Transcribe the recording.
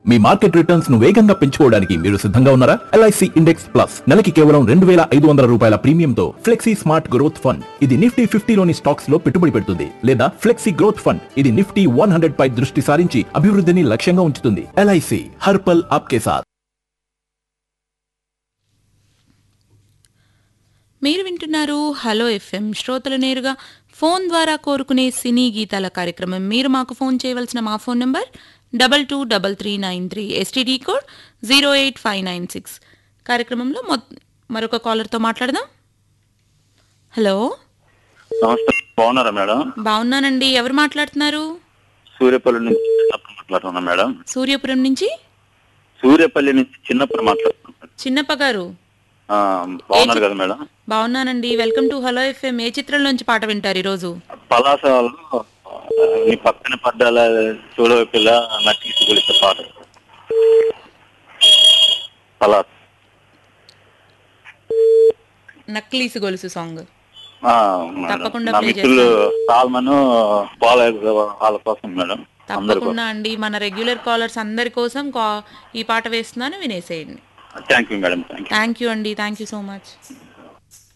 మీ market returns ను వేగంగా పెంచుకోవడానికి మీరు సిద్ధంగా ఉన్నారా ఎల్ఐసి ఇండెక్స్ ప్లస్ నెలకి కేవలం రెండు వేల ఐదు వందల రూపాయల ప్రీమియంతో ఫ్లెక్సీ స్మార్ట్ గ్రోత్ ఫండ్ ఇది నిఫ్టీ ఫిఫ్టీలోని స్టాక్స్ లో పెట్టుబడి పెడుతుంది లేదా ఫ్లెక్సీ గ్రోత్ ఫండ్ ఇది నిఫ్టీ వన్ హండ్రెడ్ పై దృష్టి సారించి అభివృద్ధిని లక్ష్యంగా ఉంచుతుంది ఎల్ఐసి హర్పల్ ఆప్కే సాత్ మీరు వింటున్నారు హలో ఎఫ్ఎం శ్రోతలు నేరుగా ఫోన్ ద్వారా కోరుకునే సినీ గీతాల కార్యక్రమం మీరు మాకు ఫోన్ చేయవలసిన మా phone number double two double three nine three STD code zero eight five nine six కార్యక్రమంలో మొ మరొక కాలర్తో మాట్లాడదాం హలో నమస్తే బాగున్నారా మేడం బాగున్నానండి ఎవరు మాట్లాడుతున్నారు సూర్యపల్లి నుంచి చిన్నప్పుడు మాట్లాడుతున్నా మేడం సూర్యపురం నుంచి సూర్యపల్లి నుంచి చిన్నప్పుడు మాట్లాడుతున్నా చిన్నప్ప గారు ఆ, బాగున్నారు కదా మేడం బాగున్నానండి వెల్కమ్ టు హలో ఎఫ్ఎం ఏ చిత్రంలోంచి పాట వింటారు ఈరోజు పలాసలో నీ పక్కన పడ్డాల చూడవ పిల్ల నటికి గుడిసే పాట పలాస నక్లీస్ గొలుసు సాంగ్ ఆ, మేడం. తప్పకుండా నా play మిత్రులు సాల్మన్ బాలయ్య వాళ్ళ కోసం మేడం అందరి కోసం తప్పకుండా అండి మన రెగ్యులర్ కాలర్స్ అందరి కోసం కా- ఈ పాట వేస్తున్నాను వినేసేయండి thank you madam thank you thank you అండి థ్యాంక్ యూ సో మచ్